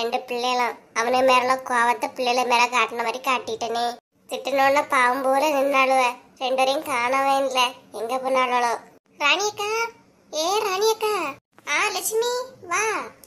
ரெண்டு பிள்ளைகளும் அவனை மேல கோவத்தை பிள்ளைகளை மேல காட்டின மாதிரி காட்டிட்டனே திட்டணும்னா பாவம் போல நின்னாளுவ ரெண்டு பேரையும் காணவே இல்லை எங்க போனாளோ ராணியக்கா ஏ ராணியக்கா ஆ லட்சுமி வா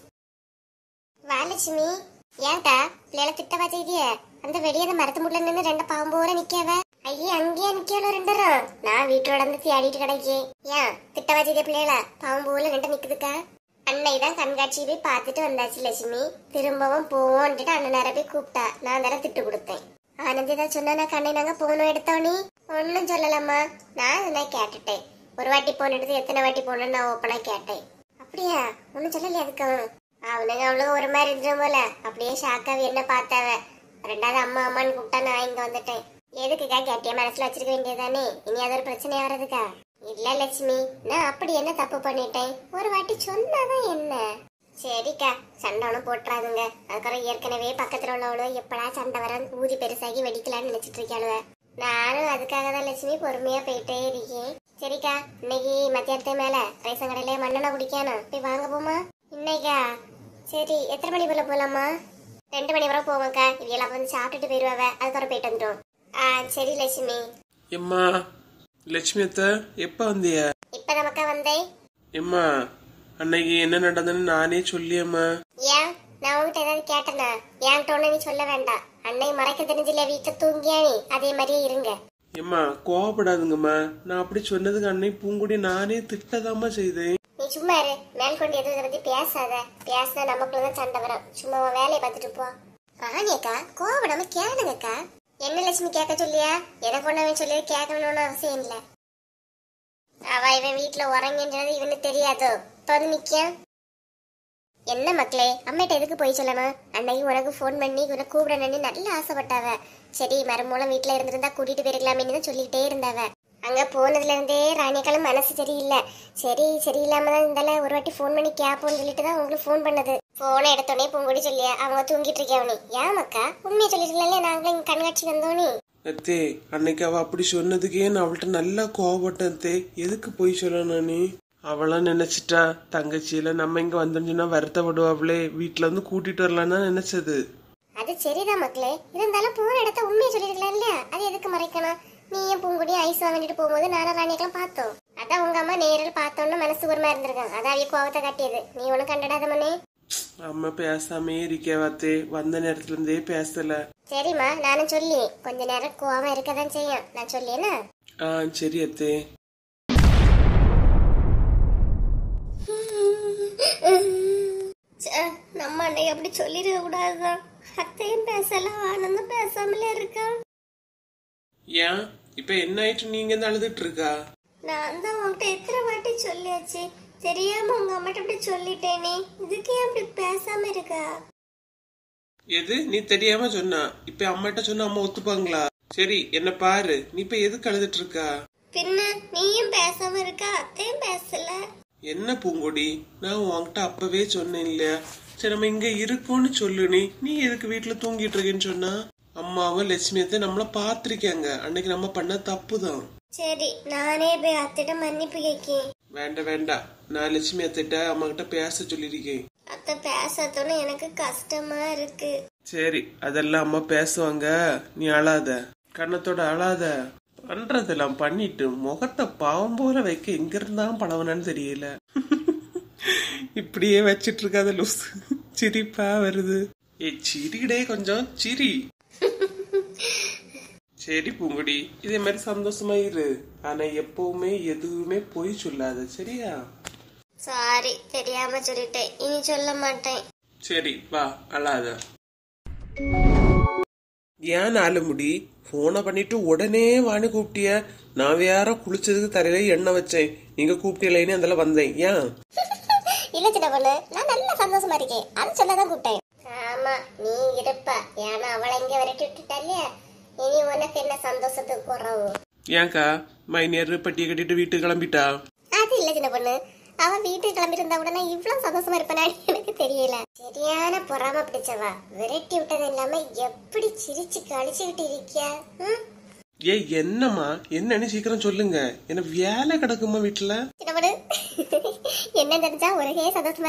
வா லட்சுமி ஏன்டா பிள்ளைகளை திட்ட வச்சிருக்கிய அந்த வெடியத மரத்து முட்ல நின்று ரெண்டு பாவம் போல நிக்கவ ஐயே அங்கேயே நிக்கல ரெண்டரும் நான் வீட்டோட வந்து தேடிட்டு கிடைக்கேன் ஏன் திட்ட வச்சிருக்கிய பிள்ளைகள பாவம் போல ரெண்டு நிக்குதுக்கா அன்னை தான் கண்காட்சி போய் பார்த்துட்டு வந்தாச்சு லட்சுமி திரும்பவும் போவோன்ட்டு அண்ணன் நேரம் போய் கூப்பிட்டா நான் தர திட்டு கொடுத்தேன் ஆனந்தி தான் சொன்னா கண்ணை நாங்க போகணும் எடுத்தோனே ஒன்னும் சொல்லலாமா நான் நான் கேட்டுட்டேன் ஒரு வாட்டி போன எடுத்து எத்தனை வாட்டி போகணும்னு நான் ஓப்பனா கேட்டேன் அப்படியா ஒன்னும் சொல்லலையா அதுக்கு அவனுங்க அவளுக்கு ஒரு மாதிரி இருந்துடும் போல அப்படியே ஷாக்காவி என்ன பார்த்தாவ ரெண்டாவது அம்மா அம்மான்னு கூப்பிட்டா நான் இங்க வந்துட்டேன் எதுக்குக்கா கேட்டிய மனசுல வச்சிருக்க வேண்டியதானே இனி அது ஒரு பிரச்சனை வர்றதுக்கா இல்ல லட்சுமி நான் அப்படி என்ன தப்பு பண்ணிட்டேன் ஒரு வாட்டி சொன்னாதான் என்ன சரிக்கா சண்டை ஒன்றும் போட்டுறாதுங்க அதுக்கப்புறம் ஏற்கனவே பக்கத்துல உள்ளவளோ எப்படா சண்டை வர ஊதி பெருசாகி வெடிக்கலாம்னு நினைச்சிட்டு இருக்காளுவ நானும் அதுக்காக தான் லட்சுமி பொறுமையா போயிட்டே இருக்கேன் சரிக்கா இன்னைக்கு மத்தியானத்து மேல ரேஷன் கடையில மண்ணெண்ணெய் குடிக்கணும் போய் வாங்க போமா இன்னைக்கா சரி எத்தனை மணி போல போலாமா ரெண்டு மணி வரை போவோம்க்கா இவையெல்லாம் வந்து சாப்பிட்டுட்டு போயிருவாவ அதுக்கப்புறம் போயிட்டு வந்துடும் ஆ சரி லட்சுமி எம்மா லட்சுமி அத்தை எப்ப வந்திய இப்ப நமக்கா வந்தேன் எம்மா அன்னைக்கு என்ன நடந்ததுன்னு நானே சொல்லியம்மா ஏன் நான் உங்ககிட்ட ஏதாவது கேட்டேனா என்கிட்ட ஒண்ணு நீ சொல்ல வேண்டாம் அன்னை மறைக்க தெரிஞ்சில்ல வீட்டுல தூங்கியா நீ அதே மாதிரியே இருங்க எம்மா கோவப்படாதுங்கம்மா நான் அப்படி சொன்னதுக்கு அன்னை பூங்குடி நானே திட்டதாம்மா செய்தேன் நீ சும்மா இரு மேல் கொண்டு எதுவும் இதை பத்தி பேசாத பேசினா நமக்குள்ள தான் சண்டை வரும் சும்மா உன் வேலையை பார்த்துட்டு போ ராணியக்கா கோவப்படாம கேளுங்கக்கா என்ன லட்சுமி கேட்க சொல்லியா எனக்கு ஒண்ணு சொல்லி கேட்கணும்னு அவசியம் இல்ல அவ இவன் வீட்டுல உறங்கின்றது இவனுக்கு தெரியாதோ இப்ப வந்து நிக்க என்ன மக்களே அம்மிட்ட எதுக்கு போய் சொல்லணும் அன்னைக்கு உனக்கு ஃபோன் பண்ணி உனக்கு கூப்பிடணும்னு நல்ல ஆசைப்பட்டாவ சரி மறுமூலம் வீட்டுல இருந்திருந்தா கூட்டிட்டு போயிருக்கலாமேன்னு தான் சொல்லிக்கிட்டே இருந்தாவ அங்க போனதுல இருந்தே ராணியக்காலம் மனசு சரியில்லை சரி சரியில்லாம தான் இருந்தால ஒரு வாட்டி ஃபோன் பண்ணி கேப்போம்னு சொல்லிட்டு தான் உங்களுக்கு ஃபோன் பண்ணது போனை எடுத்தோடனே பூங்கொடி சொல்லியா அவங்க தூங்கிட்டு இருக்கவனே ஏன் மக்கா உண்மையை சொல்லிருக்கல நாங்களும் இங்க கண்காட்சி வந்தோனே அத்தே அன்னைக்கு அவ அப்படி சொன்னதுக்கே நான் அவள்கிட்ட நல்லா கோவப்பட்டேன் அத்தே எதுக்கு போய் சொல்லணும் நீ அவளா நினைச்சிட்டா தங்கச்சியில நம்ம இங்க வந்தோம்னு சொன்னா வருத்தப்படுவாங்களே வீட்டுல வந்து கூட்டிட்டு வரலான்னு தான் நினைச்சது அது சரிதான் மக்களே இருந்தாலும் போன இடத்த உண்மையை சொல்லிருக்கலாம் இல்லையா அது எதுக்கு மறைக்கணும் நீ ஏன் பூங்குடியும் ஐஸ் வாங்கிட்டு போகும்போது நானும் ராணியெல்லாம் பார்த்தோம் அதான் உங்க அம்மா நேரில் பார்த்தோன்னு மனசு ஒரு மாதிரி இருந்திருக்காங்க அதான் அவிய கோவத்தை காட்டியது நீ ஒன்னும் கண்டடாத மனே அம்மா பேசாமே இருக்கவாத்தே வந்த நேரத்துல இருந்தே பேசல சரிம்மா நானும் சொல்லி கொஞ்ச நேரம் கோவம் இருக்கதான் செய்யும் நான் சொல்லியேனா ஆ சரி அத்தே நம்ம அன்னைக்கு அப்படி சொல்லிருக்க கூடாதுதான் அத்தையும் பேசல ஆனந்தும் பேசாமலே இருக்கா ஏன் இப்ப என்ன ஆயிட்டு நீங்க இருந்து அழுதுட்டு இருக்கா நான் தான் உன்கிட்ட எத்தனை வாட்டி சொல்லியாச்சு தெரியாம உங்க அம்மாட்ட அப்படி சொல்லிட்டேனே இதுக்கு ஏன் அப்படி பேசாம இருக்கா எது நீ தெரியாம சொன்னா இப்ப அம்மாட்ட சொன்னா அம்மா ஒத்துப்பாங்களா சரி என்ன பாரு நீ இப்ப எதுக்கு அழுதுட்டு இருக்கா பின்ன நீயும் பேசாம இருக்கா அத்தையும் பேசல என்ன பூங்கொடி நான் உன்கிட்ட அப்பவே சொன்னேன் இல்லையா சரி நம்ம இங்க இருக்கோம்னு சொல்லு நீ நீ எதுக்கு வீட்டுல தூங்கிட்டு இருக்கேன்னு சொன்னா அம்மாவும் லட்சுமியத்தை நம்மள பாத்திருக்காங்க அன்னைக்கு நம்ம பண்ண தப்பு தான் சரி நானே போய் அத்திட்ட மன்னிப்பு கேட்கேன் வேண்டாம் வேண்டாம் நான் லட்சுமி அத்திட்ட அம்மா கிட்ட பேச சொல்லியிருக்கேன் அத்தை பேசாதோன்னு எனக்கு கஷ்டமா இருக்கு சரி அதெல்லாம் அம்மா பேசுவாங்க நீ அழாத கண்ணத்தோட அழாத பண்றதெல்லாம் பண்ணிட்டு முகத்தை பாவம் போல வைக்க எங்க இருந்தான் பழவனான்னு தெரியல இப்படியே வச்சிட்டு இருக்காத லூஸ் சிரிப்பா வருது ஏ சிரிடே கொஞ்சம் சிரி சரி பூங்குடி இதே மாதிரி சந்தோஷமா இரு ஆனா எப்பவுமே எதுவுமே பொய் சொல்லாத சரியா சாரி தெரியாம சொல்லிட்டேன் இனி சொல்ல மாட்டேன் சரி வா அழாத ஏன் நாலு முடி போனை பண்ணிட்டு உடனே வாணி கூப்பிட்டிய நான் வேற குளிச்சதுக்கு தலையில எண்ணெய் வச்சேன் நீங்க கூப்பிட்டீங்களேன்னு அதில் வந்தேன் ஏன் இல்ல சின்ன பொண்ணு நான் நல்ல சந்தோஷமா இருக்கேன் அது சொல்லதான் கூப்பிட்டேன் ஆமா நீ இருப்ப ஏன்னா அவளை இங்க விரட்டி விட்டுட்டா இல்லையா இனி உனக்கு என்ன சந்தோஷத்துக்கு குறவு ஏன்க்கா மைனியர் பட்டியை கட்டிட்டு வீட்டுக்கு கிளம்பிட்டா அது இல்ல சின்ன பொண்ணு அவ வீட்டுக்கு கிளம்பி இருந்தா உடனே இவ்வளவு சந்தோஷமா இருப்பானு எனக்கு தெரியல சரியான பொறாம பிடிச்சவா விரட்டி விட்டது இல்லாம எப்படி சிரிச்சு கழிச்சுக்கிட்டு இருக்கியா ம்? ஏ என்னம்மா என்னன்னு சீக்கிரம் சொல்லுங்க என்ன வேலை கிடக்குமா வீட்டுல சின்ன பொண்ணு என்ன தெரிஞ்சா ஒரே சந்தோஷமா இருக்கும்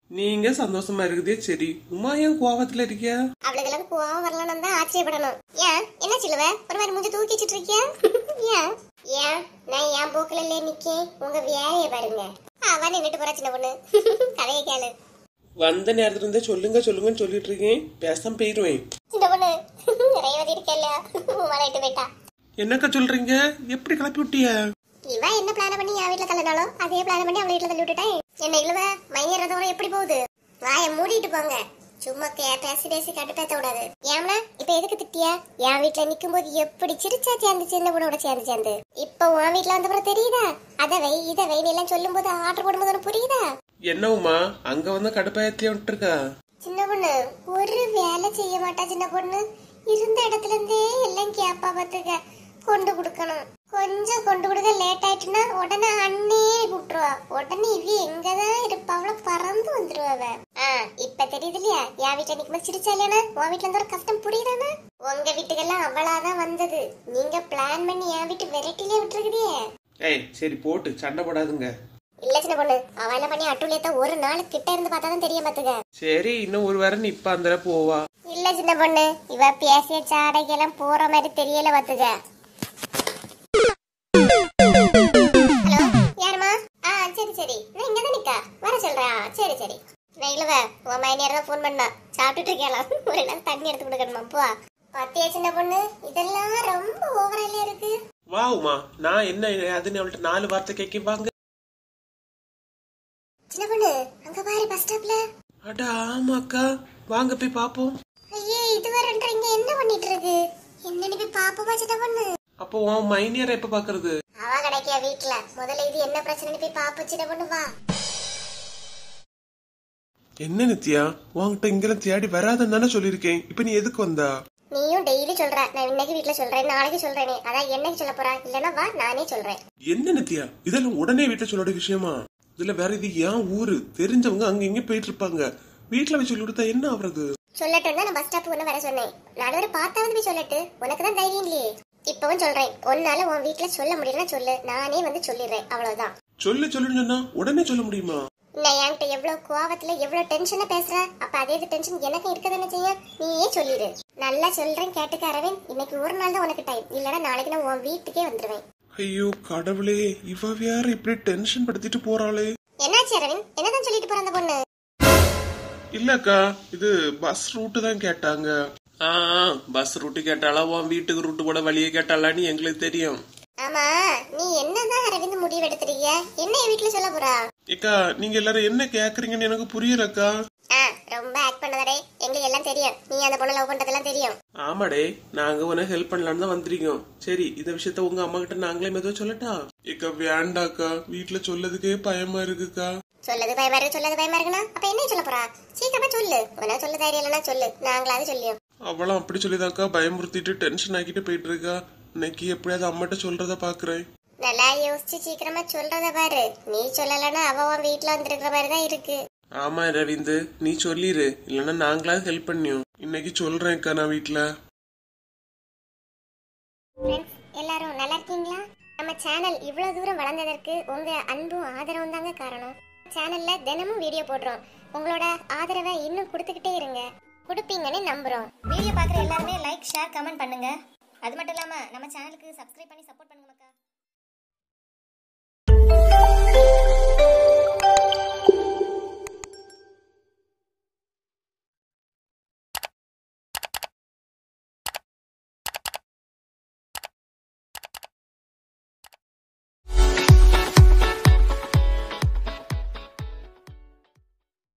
நீங்க சந்தோஷமா இருக்குதே சரி உமா ஏன் கோவத்துல இருக்கியா அவளுக்கெல்லாம் கோவம் வரலன்னு தான் ஆச்சரியப்படணும் ஏன் என்ன சொல்லுவ ஒரு மாதிரி மூஞ்சி தூக்கி வச்சிட்டு இருக்கியா ஏன் ஏன் நான் என் போக்குல இல்ல நிக்கேன் உங்க வேலையை பாருங்க அவன் நின்னுட்டு போறா சின்ன பொண்ணு கதையை கேளு வந்த நேரத்துல இருந்தே சொல்லுங்க சொல்லுங்கன்னு சொல்லிட்டு இருக்கேன் பேசாம போயிருவேன் சின்ன பொண்ணு ரேவதி இருக்கா இல்லையா மலையிட்டு போயிட்டா என்னக்கா சொல்றீங்க எப்படி கிளப்பி விட்டிய இவ என்ன பிளான் பண்ணி என் வீட்டுல தள்ளினாலோ அதே பிளான் பண்ணி அவள் வீட்டுல தள்ளி விட்டுட்டேன் என்ன இழுவ மையறதோட எப்படி போகுது வாய மூடிட்டு போங்க சும்மா கே- பேசி பேசி கட்டு பேத்த விடாது ஏம்னா இப்ப எதுக்கு திட்டியா என் வீட்டுல நிக்கும் போது எப்படி சிரிச்சா சேர்ந்து சின்ன பொண்ணோட சேர்ந்து சேர்ந்து இப்ப உன் வீட்டுல வந்தப்புறம் தெரியுதா அதை வை இதை வை எல்லாம் சொல்லும் போது ஆர்டர் போடும்போது உனக்கு புரியுதா என்ன உமா அங்க வந்து கடுப்பாயத்தியா விட்டுருக்கா சின்ன பொண்ணு ஒரு வேலை செய்ய மாட்டா சின்ன பொண்ணு இருந்த இடத்துல இருந்தே எல்லாம் கேப்பா பாத்துக்க கொண்டு கொடுக்கணும் கொஞ்சம் கொண்டு கொடுக்க லேட் ஆயிட்டுன்னா உடனே அண்ணே கூப்பிட்டுருவா உடனே இவ எங்கதான் இருப்பா அவள பறந்து வந்துருவாவ ஆ இப்ப தெரியுது இல்லையா என் வீட்டுல நிக்கும்போது சிரிச்சா இல்லையா உன் வீட்டுல இருந்து ஒரு கஷ்டம் புரியுதானே உங்க வீட்டுக்கெல்லாம் அவளாதான் வந்தது நீங்க பிளான் பண்ணி என் வீட்டு வெரைட்டிலே விட்டுருக்குதே ஏய் சரி போட்டு சண்டை போடாதுங்க இல்ல சின்ன பொண்ணு அவ என்ன பண்ணி அட்டுலியத்த ஒரு நாள் கிட்ட இருந்து பார்த்தாதான் தெரியும் பாத்துக்க சரி இன்னும் ஒரு வாரம் நிப்ப அந்த போவா இல்ல சின்ன பொண்ணு இவ பேசிய சாடைக்கெல்லாம் போற மாதிரி தெரியல பாத்துக்க ஹலோ யாருமா ஆ சரி சரி நான் இங்க தான் நிக்கா வர சொல்றேன் ஆ, சரி சரி நான் இல்லவ உன் மைனியர் தான் ஃபோன் பண்ணா சாப்பிட்டுட்டு இருக்கலாம் ஒரு நாள் தண்ணி எடுத்து கொடுக்கணுமா போ பாத்தியா சின்ன பொண்ணு இதெல்லாம் ரொம்ப ஓவரா இல்லையா இருக்கு வா உமா நான் என்ன அதுன்னு அவள்கிட்ட நாலு வார்த்தை கேட்க வாங்க சின்ன பொண்ணு அங்க பாரு பஸ் ஸ்டாப்ல அட ஆமாக்கா வாங்க போய் பாப்போம் ஐயே இது வரன்றீங்க என்ன பண்ணிட்டு இருக்கு என்னன்னு போய் பாப்போமா சின்ன பொண்ணு அப்போ உன் மைனியரை எப்ப பாக்குறது அவ கிடைக்கா வீட்ல முதல்ல இது என்ன பிரச்சனைன்னு போய் பாப்போம் சின்ன பொண்ணு வா என்ன நித்யா உன்கிட்ட இங்கெல்லாம் தேடி வராதன்னு தானே சொல்லியிருக்கேன் இப்ப நீ எதுக்கு வந்தா நீயும் டெய்லி சொல்ற நான் இன்னைக்கு வீட்ல சொல்றேன் நாளைக்கு சொல்றேனே அதான் என்னைக்கு சொல்ல போறா இல்லனா வா நானே சொல்றேன் என்ன நித்யா இதெல்லாம் உடனே வீட்டுல சொல்லோட விஷயமா இதுல வேற இது ஏன் ஊரு தெரிஞ்சவங்க அங்க இங்க போயிட்டு இருப்பாங்க வீட்டுல போய் சொல்லி கொடுத்தா என்ன ஆகுறது சொல்லட்டும் தான் நான் பஸ் ஸ்டாப் ஒண்ணு வர சொன்னேன் நான் ஒரு பார்த்தாவது போய் சொல்லட்டு உனக்கு தான் தைரியம் இல்லையே இப்பவும் சொல்றேன் உன்னால உன் வீட்ல சொல்ல முடியலன்னா சொல்லு நானே வந்து சொல்லிடுறேன் அவ்வளவுதான் சொல்லு சொல்லுன்னு சொன்னா உடனே சொல்ல முடியுமா நான் என்கிட்ட எவ்வளவு கோவத்துல எவ்வளவு டென்ஷனா பேசுற அப்ப அதே டென்ஷன் எனக்கு இருக்கதானே செய்ய நீயே சொல்லிடு நல்லா சொல்றேன் கேட்டுக்க அரவிந்த் இன்னைக்கு ஒரு நாள் தான் உனக்கு டைம் இல்லனா நாளைக்கு நான் உன் வீட்டுக்கே வந்துருவேன் ஐயோ கடவுளே இவ வேற இப்படி டென்ஷன் படுத்திட்டு போறாளே என்னாச்சு அரவிந்த் என்னதான் சொல்லிட்டு போற அந்த பொண்ணு இல்லக்கா இது பஸ் ரூட்டு தான் கேட்டாங்க ஆ பஸ் ரூட்டு கேட்டாளா உன் வீட்டுக்கு ரூட்டு கூட வழியே கேட்டாளான்னு எங்களுக்கு தெரியும் ஆமா நீ என்னதான் அரவிந்த் முடிவு எடுத்திருக்கிய என்ன என் வீட்டுல சொல்ல போறா ஏக்கா நீங்க எல்லாரும் என்ன கேக்குறீங்கன்னு எனக்கு புரியலக்கா ஆ ரொம்ப ஆக்ட் பண்ணதடே எங்களுக்கு எல்லாம் தெரியும் நீ அந்த பொண்ணை லவ் பண்றதெல்லாம் தெரியும் ஆமாடே நாங்க உனக்கு ஹெல்ப் பண்ணலாம்னு தான் வந்திருக்கோம் சரி இந்த விஷயத்த உங்க அம்மா கிட்ட நாங்களே மெதுவா சொல்லட்டா ஏக்கா வேண்டாக்கா வீட்டுல சொல்லதுக்கே பயமா இருக்குக்கா சொல்லது பயமா இருக்கு சொல்லது பயமா இருக்குன்னா அப்ப என்ன சொல்ல போறா சீக்கிரமா சொல்லு உனக்கு சொல்ல தைரியம் இல்லைன்னா சொல்லு நாங்களாவது சொல்லியும் அவளும் அப்படி சொல்லிதாக்கா பயமுறுத்திட்டு டென்ஷன் ஆக்கிட்டு போயிட்டு இருக்கா இன்னைக்கு எப்படியாவது அம்மாட்ட சொல்றத பாக்குறேன் நல்லா யோசிச்சு சீக்கிரமா சொல்றத பாரு நீ சொல்லலைன்னா அவ உன் வீட்டுல வந்திருக்கிற மாதிரி தான் இருக்கு ஆமா ரவீந்து நீ சொல்லிரு இல்லைன்னா நாங்களாவது ஹெல்ப் பண்ணியோம் இன்னைக்கு சொல்றேன்க்கா நான் வீட்டுல ஃப்ரெண்ட்ஸ் எல்லாரும் நல்லா இருக்கீங்களா நம்ம சேனல் இவ்வளவு தூரம் வளர்ந்ததற்கு உங்க அன்பும் ஆதரவும் தாங்க காரணம் சேனல்ல தினமும் வீடியோ போடுறோம் உங்களோட ஆதரவை இன்னும் கொடுத்துக்கிட்டே இருங்க கொடுப்பீங்கன்னு நம்புறோம் வீடியோ பார்க்குற எல்லாருமே லைக் ஷேர் கமெண்ட் பண்ணுங்க அது மட்டும் இல்லாம நம்ம சேனலுக்கு சப்ஸ்கிரைப் பண்ணி சப்போர்ட் பண்ணுங்க